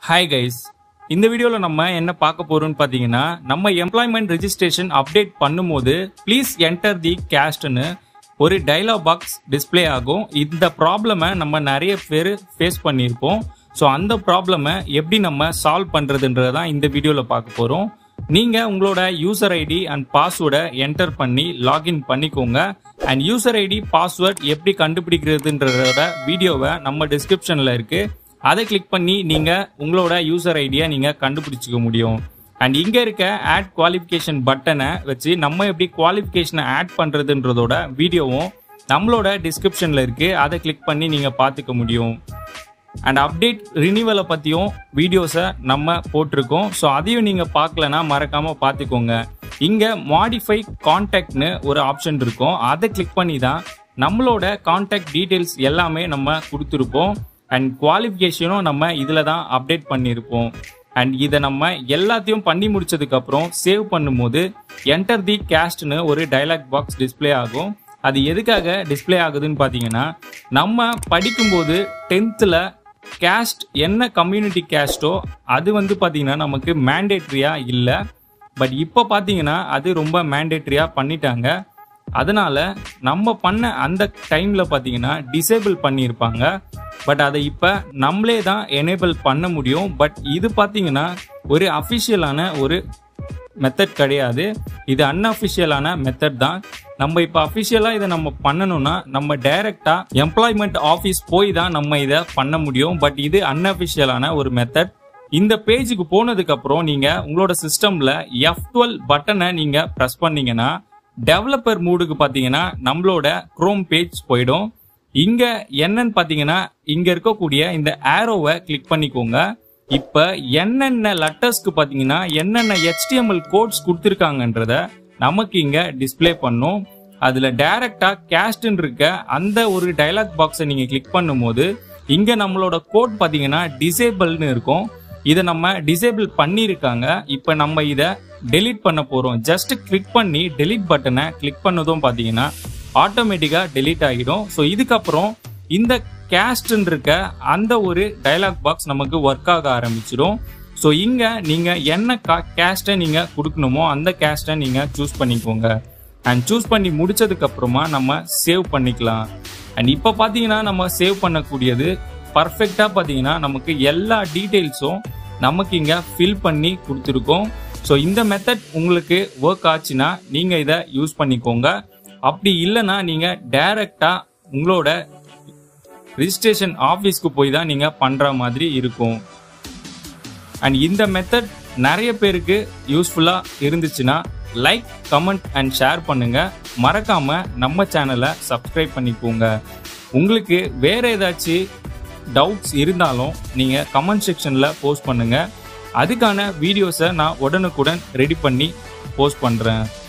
hi guys இந்த வீடியோவில் நம்ம என்ன பார்க்க போறோம்னு பார்த்தீங்கன்னா நம்ம எம்ப்ளாய்மெண்ட் ரெஜிஸ்ட்ரேஷன் அப்டேட் பண்ணும்போது ப்ளீஸ் என்டர் தி கேஸ்ட்னு ஒரு டைலாக் பாக்ஸ் டிஸ்ப்ளே ஆகும் இந்த ப்ராப்ளமை நம்ம நிறைய பேர் ஃபேஸ் பண்ணியிருப்போம் ஸோ அந்த ப்ராப்ளமை எப்படி நம்ம சால்வ் பண்ணுறதுன்றதை தான் இந்த வீடியோவில் பார்க்க போகிறோம் நீங்கள் உங்களோட யூசர் ஐடி அண்ட் பாஸ்வேர்டை என்டர் பண்ணி லாகின் பண்ணிக்கோங்க அண்ட் யூசர் ஐடி பாஸ்வேர்ட் எப்படி கண்டுபிடிக்கிறதுன்றதோட வீடியோவை நம்ம டிஸ்கிரிப்ஷனில் இருக்குது அதை கிளிக் பண்ணி நீங்கள் உங்களோட யூசர் ஐடியை நீங்கள் கண்டுபிடிச்சிக்க முடியும் அண்ட் இங்கே இருக்க ஆட் குவாலிஃபிகேஷன் பட்டனை வச்சு நம்ம எப்படி குவாலிஃபிகேஷனை ஆட் பண்ணுறதுன்றதோட வீடியோவும் நம்மளோட டிஸ்கிரிப்ஷனில் இருக்குது அதை கிளிக் பண்ணி நீங்கள் பார்த்துக்க முடியும் அண்ட் அப்டேட் ரினிவலை பற்றியும் வீடியோஸை நம்ம போட்டிருக்கோம் ஸோ அதையும் நீங்கள் பார்க்கலனா மறக்காமல் பார்த்துக்கோங்க இங்கே மாடிஃபை கான்டாக்ட்னு ஒரு ஆப்ஷன் இருக்கும் அதை கிளிக் பண்ணி தான் நம்மளோட கான்டாக்ட் டீட்டெயில்ஸ் எல்லாமே நம்ம கொடுத்துருப்போம் அண்ட் குவாலிஃபிகேஷனும் நம்ம இதில் தான் அப்டேட் பண்ணியிருப்போம் அண்ட் இதை நம்ம எல்லாத்தையும் பண்ணி முடிச்சதுக்கப்புறம் சேவ் பண்ணும்போது என்டர் தி கேஸ்ட்னு ஒரு டைலாக் பாக்ஸ் டிஸ்ப்ளே ஆகும் அது எதுக்காக டிஸ்ப்ளே ஆகுதுன்னு பார்த்தீங்கன்னா நம்ம படிக்கும்போது டென்த்தில் கேஸ்ட் என்ன கம்யூனிட்டி கேஸ்ட்டோ அது வந்து பார்த்தீங்கன்னா நமக்கு மேண்டேட்ரியாக இல்லை பட் இப்போ பார்த்தீங்கன்னா அது ரொம்ப மேண்டேட்ரியாக பண்ணிட்டாங்க அதனால நம்ம பண்ண அந்த டைமில் பார்த்தீங்கன்னா டிசேபிள் பண்ணியிருப்பாங்க பட் அதை இப்போ நம்மளே தான் எனேபிள் பண்ண முடியும் பட் இது பார்த்தீங்கன்னா ஒரு அஃபிஷியலான ஒரு மெத்தட் கிடையாது இது அன்அஃபிஷியலான மெத்தட் தான் நம்ம இப்போ அஃபிஷியலாக இதை நம்ம பண்ணணும்னா நம்ம டைரெக்டாக எம்ப்ளாய்மெண்ட் ஆஃபீஸ் போய் தான் நம்ம இதை பண்ண முடியும் பட் இது அன்அஃபிஷியலான ஒரு மெத்தட் இந்த பேஜுக்கு போனதுக்கு அப்புறம் நீங்க உங்களோட சிஸ்டம்ல எஃப் டுவெல் பட்டனை நீங்க ப்ரெஸ் பண்ணீங்கன்னா டெவலப்பர் மூடுக்கு பார்த்தீங்கன்னா நம்மளோட குரோம் பேஜ் போயிடும் இங்க என்னன்னு பார்த்தீங்கன்னா இங்க இருக்கக்கூடிய இந்த ஆரோவை கிளிக் பண்ணிக்கோங்க இப்ப என்னென்ன லெட்டர்ஸ்க்கு பார்த்தீங்கன்னா என்னென்ன HTML கோட்ஸ் கொடுத்துருக்காங்கன்றத நமக்கு இங்க டிஸ்ப்ளே பண்ணும் அதுல டைரக்டா கேஸ்ட்னு இருக்க அந்த ஒரு டைலாக் பாக்ஸை நீங்க கிளிக் பண்ணும்போது இங்க நம்மளோட கோட் பார்த்தீங்கன்னா டிசேபிள்னு இருக்கும் இதை நம்ம டிசேபிள் பண்ணியிருக்காங்க இப்போ நம்ம இதை டெலீட் பண்ண போகிறோம் ஜஸ்ட் கிளிக் பண்ணி டெலீட் பட்டனை கிளிக் பண்ணதும் பார்த்தீங்கன்னா ஆட்டோமேட்டிக்காக டெலீட் ஆகிடும் ஸோ இதுக்கப்புறம் இந்த கேஸ்ட்னு இருக்க அந்த ஒரு டைலாக் பாக்ஸ் நமக்கு ஒர்க் ஆக ஆரம்பிச்சிடும் ஸோ இங்கே நீங்கள் என்ன கா கேஸ்ட்டை நீங்கள் கொடுக்கணுமோ அந்த கேஸ்ட்டை நீங்கள் சூஸ் பண்ணிக்கோங்க அண்ட் சூஸ் பண்ணி முடிச்சதுக்கப்புறமா நம்ம சேவ் பண்ணிக்கலாம் அண்ட் இப்போ பார்த்தீங்கன்னா நம்ம சேவ் பண்ணக்கூடியது பர்ஃபெக்டாக பார்த்தீங்கன்னா நமக்கு எல்லா டீட்டெயில்ஸும் நமக்கு இங்கே ஃபில் பண்ணி கொடுத்துருக்கோம் ஸோ இந்த மெத்தட் உங்களுக்கு ஒர்க் ஆச்சுன்னா நீங்கள் இதை யூஸ் பண்ணிக்கோங்க அப்படி இல்லைன்னா நீங்கள் டைரெக்டாக உங்களோட ரிஜிஸ்ட்ரேஷன் ஆஃபீஸ்க்கு போய் தான் நீங்கள் பண்ணுற மாதிரி இருக்கும் அண்ட் இந்த மெத்தட் நிறைய பேருக்கு யூஸ்ஃபுல்லாக இருந்துச்சுன்னா லைக் கமெண்ட் அண்ட் ஷேர் பண்ணுங்க மறக்காம நம்ம சேனலை சப்ஸ்கிரைப் பண்ணிக்கோங்க உங்களுக்கு வேற ஏதாச்சும் டவுட்ஸ் இருந்தாலும் நீங்கள் கமெண்ட் செக்ஷனில் போஸ்ட் பண்ணுங்கள் அதுக்கான வீடியோஸை நான் உடனுக்குடன் ரெடி பண்ணி போஸ்ட் பண்ணுறேன்